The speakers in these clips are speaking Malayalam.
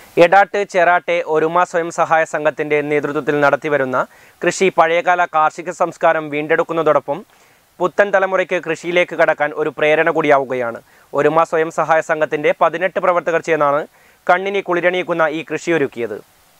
എടാട്ട് ചെറാട്ടെ ഒരുമ സ്വയം സഹായ സംഘത്തിന്റെ നേതൃത്വത്തിൽ നടത്തിവരുന്ന കൃഷി പഴയകാല കാർഷിക സംസ്കാരം വീണ്ടെടുക്കുന്നതോടൊപ്പം പുത്തൻ തലമുറയ്ക്ക് കൃഷിയിലേക്ക് കടക്കാൻ ഒരു പ്രേരണ കൂടിയാവുകയാണ് ഒരുമ സ്വയം സഹായ സംഘത്തിന്റെ പതിനെട്ട് പ്രവർത്തകർ ചേർന്നാണ് കണ്ണിന് കുളിരണിയിക്കുന്ന ഈ കൃഷിയൊരുക്കിയത്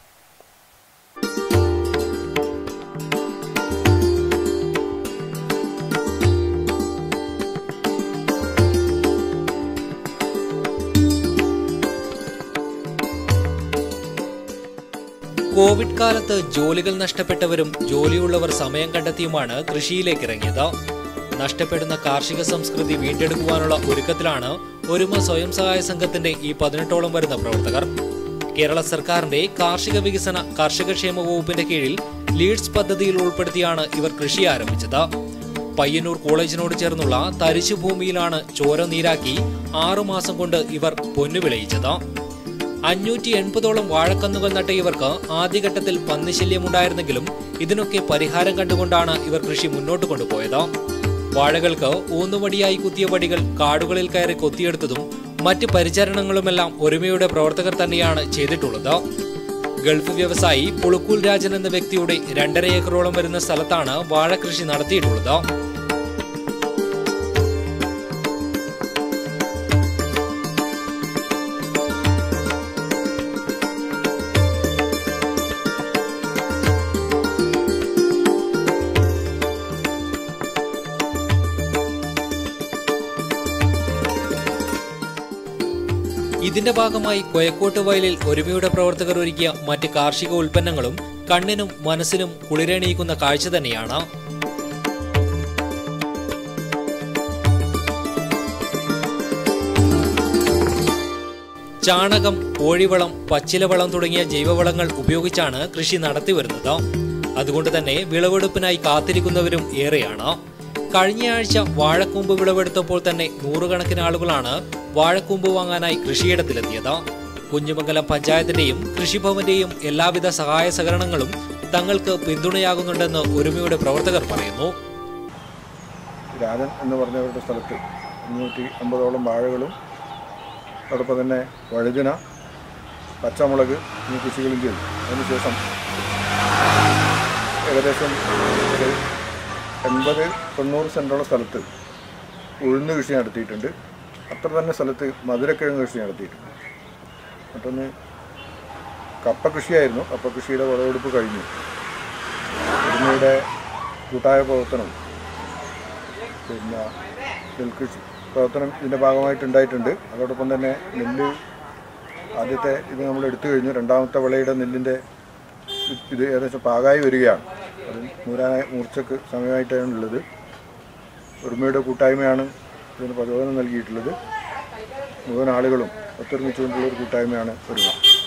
കോവിഡ് കാലത്ത് ജോലികൾ നഷ്ടപ്പെട്ടവരും ജോലിയുള്ളവർ സമയം കണ്ടെത്തിയുമാണ് കൃഷിയിലേക്ക് ഇറങ്ങിയത് നഷ്ടപ്പെടുന്ന കാർഷിക സംസ്കൃതി വീണ്ടെടുക്കുവാനുള്ള ഒരുക്കത്തിലാണ് ഒരുമ സ്വയം സഹായ സംഘത്തിന്റെ ഈ പതിനെട്ടോളം വരുന്ന പ്രവർത്തകർ കേരള സർക്കാരിന്റെ കാർഷിക വികസന കർഷകക്ഷേമ വകുപ്പിന്റെ കീഴിൽ ലീഡ്സ് പദ്ധതിയിൽ ഉൾപ്പെടുത്തിയാണ് ഇവർ കൃഷി ആരംഭിച്ചത് പയ്യന്നൂർ കോളേജിനോട് ചേർന്നുള്ള തരിശു ഭൂമിയിലാണ് ചോര നീരാക്കി ആറുമാസം കൊണ്ട് ഇവർ പൊന്നു വിളയിച്ചത് അഞ്ഞൂറ്റി എൺപതോളം വാഴക്കന്നുകൾ നട്ട ഇവർക്ക് ആദ്യഘട്ടത്തിൽ പന്നിശല്യമുണ്ടായിരുന്നെങ്കിലും ഇതിനൊക്കെ പരിഹാരം കണ്ടുകൊണ്ടാണ് ഇവർ കൃഷി മുന്നോട്ട് കൊണ്ടുപോയത് വാഴകൾക്ക് ഊന്നുവടിയായി കുത്തിയ വടികൾ കാടുകളിൽ കയറി കൊത്തിയെടുത്തതും മറ്റ് പരിചരണങ്ങളുമെല്ലാം ഒരുമയുടെ പ്രവർത്തകർ തന്നെയാണ് ചെയ്തിട്ടുള്ളത് ഗൾഫ് വ്യവസായി പുളുക്കൂൽ രാജൻ എന്ന വ്യക്തിയുടെ രണ്ടര ഏക്കറോളം വരുന്ന സ്ഥലത്താണ് വാഴ കൃഷി നടത്തിയിട്ടുള്ളത് ഇതിന്റെ ഭാഗമായി കൊയക്കോട്ട് വയലിൽ ഒരുമയുടെ പ്രവർത്തകർ ഒരുക്കിയ മറ്റ് കാർഷിക ഉൽപ്പന്നങ്ങളും കണ്ണിനും മനസ്സിനും കുളിരണിയിക്കുന്ന കാഴ്ച തന്നെയാണ് ചാണകം കോഴിവളം പച്ചിലവളം തുടങ്ങിയ ജൈവവളങ്ങൾ ഉപയോഗിച്ചാണ് കൃഷി നടത്തിവരുന്നത് അതുകൊണ്ട് തന്നെ വിളവെടുപ്പിനായി കാത്തിരിക്കുന്നവരും ഏറെയാണ് കഴിഞ്ഞയാഴ്ച വാഴക്കൂമ്പ് വിളവെടുത്തപ്പോൾ തന്നെ നൂറുകണക്കിന് ആളുകളാണ് വാഴക്കൂമ്പ് വാങ്ങാനായി കൃഷിയിടത്തിലെത്തിയത് കുഞ്ഞുമംഗലം പഞ്ചായത്തിന്റെയും കൃഷിഭവന്റെയും എല്ലാവിധ സഹായ സഹകരണങ്ങളും തങ്ങൾക്ക് പിന്തുണയാകുന്നുണ്ടെന്ന് ഒരുമയുടെ പ്രവർത്തകർ പറയുന്നു രാജൻ എന്ന് പറഞ്ഞവരുടെ സ്ഥലത്ത് അഞ്ഞൂറ്റി അമ്പതോളം വാഴകളും അതോടൊപ്പം തന്നെ വഴുതിന പച്ചമുളക് എന്നീ കൃഷികളും ചെയ്തു അതിനുശേഷം ഏകദേശം ഒരു എൺപത് തൊണ്ണൂറ് സെൻറ്റോളം സ്ഥലത്ത് ഉഴുന്ന് കൃഷി നടത്തിയിട്ടുണ്ട് അത്ര തന്നെ സ്ഥലത്ത് മധുരക്കിഴങ്ങ് കൃഷി നടത്തിയിട്ടുണ്ട് മറ്റൊന്ന് കപ്പ കൃഷിയായിരുന്നു കപ്പ കൃഷിയുടെ വിളവെടുപ്പ് കഴിഞ്ഞു ഉഴുന്നയുടെ കൂട്ടായ പ്രവർത്തനം പിന്നെ നെൽകൃഷി പ്രവർത്തനം ഇതിൻ്റെ ഭാഗമായിട്ടുണ്ടായിട്ടുണ്ട് അതോടൊപ്പം തന്നെ നെല്ല് ആദ്യത്തെ ഇത് നമ്മൾ എടുത്തു കഴിഞ്ഞു രണ്ടാമത്തെ വിളയുടെ നെല്ലിൻ്റെ ഇത് ഏകദേശം പാകമായി വരികയാണ് അത് മൂരാനായ മൂർച്ചക്ക് സമയമായിട്ടാണ് ഉള്ളത് ഒരുമയുടെ കൂട്ടായ്മയാണ് ഇതിന് പ്രചോദനം നൽകിയിട്ടുള്ളത് മുഴുവൻ ആളുകളും ഒത്തൊരുമിച്ചുകൊണ്ടുള്ള ഒരു കൂട്ടായ്മയാണ് ഒരുമ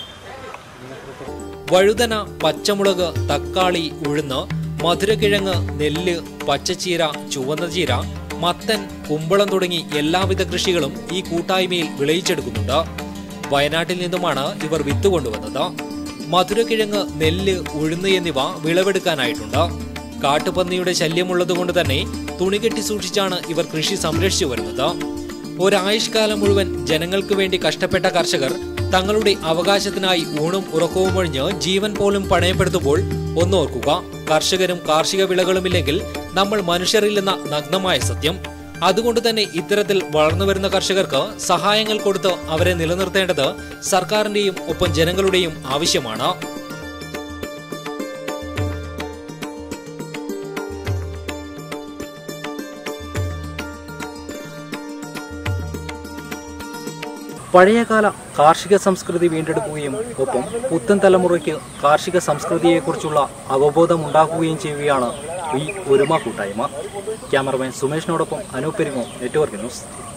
വഴുതന പച്ചമുളക് തക്കാളി ഉഴുന്ന് മധുരക്കിഴങ്ങ് നെല്ല് പച്ചച്ചീര ചുവന്ന ചീര മത്തൻ കുമ്പളം തുടങ്ങി എല്ലാവിധ കൃഷികളും ഈ കൂട്ടായ്മയിൽ വിളയിച്ചെടുക്കുന്നുണ്ട് വയനാട്ടിൽ നിന്നുമാണ് ഇവർ വിത്ത് കൊണ്ടുവന്നത് മധുരക്കിഴങ്ങ് നെല്ല് ഉഴുന്ന് എന്നിവ വിളവെടുക്കാനായിട്ടുണ്ട് കാട്ടുപന്നിയുടെ ശല്യമുള്ളതുകൊണ്ട് തന്നെ തുണികെട്ടി സൂക്ഷിച്ചാണ് ഇവർ കൃഷി സംരക്ഷിച്ചു വരുന്നത് ഒരായുഷ്കാലം മുഴുവൻ ജനങ്ങൾക്ക് വേണ്ടി കഷ്ടപ്പെട്ട കർഷകർ തങ്ങളുടെ അവകാശത്തിനായി ഊണും ഉറക്കവും ഒഴിഞ്ഞ് ജീവൻ പോലും പണയപ്പെടുത്തുമ്പോൾ ഒന്നോർക്കുക കർഷകരും കാർഷിക വിളകളുമില്ലെങ്കിൽ നമ്മൾ മനുഷ്യരില്ലെന്ന നഗ്നമായ സത്യം അതുകൊണ്ട് തന്നെ ഇത്തരത്തിൽ വളർന്നു വരുന്ന കർഷകർക്ക് സഹായങ്ങൾ കൊടുത്ത് അവരെ നിലനിർത്തേണ്ടത് സർക്കാരിന്റെയും ഒപ്പം ജനങ്ങളുടെയും ആവശ്യമാണ് പഴയകാല കാർഷിക സംസ്കൃതി വീണ്ടെടുക്കുകയും ഒപ്പം പുത്തൻ തലമുറയ്ക്ക് കാർഷിക സംസ്കൃതിയെക്കുറിച്ചുള്ള അവബോധം ഉണ്ടാക്കുകയും ചെയ്യുകയാണ് ഈ ഒരുമ കൂട്ടായ്മ ക്യാമറമാൻ സുമേഷിനോടൊപ്പം അനൂപ് പെരുമോ നെറ്റ്വർക്ക് ന്യൂസ്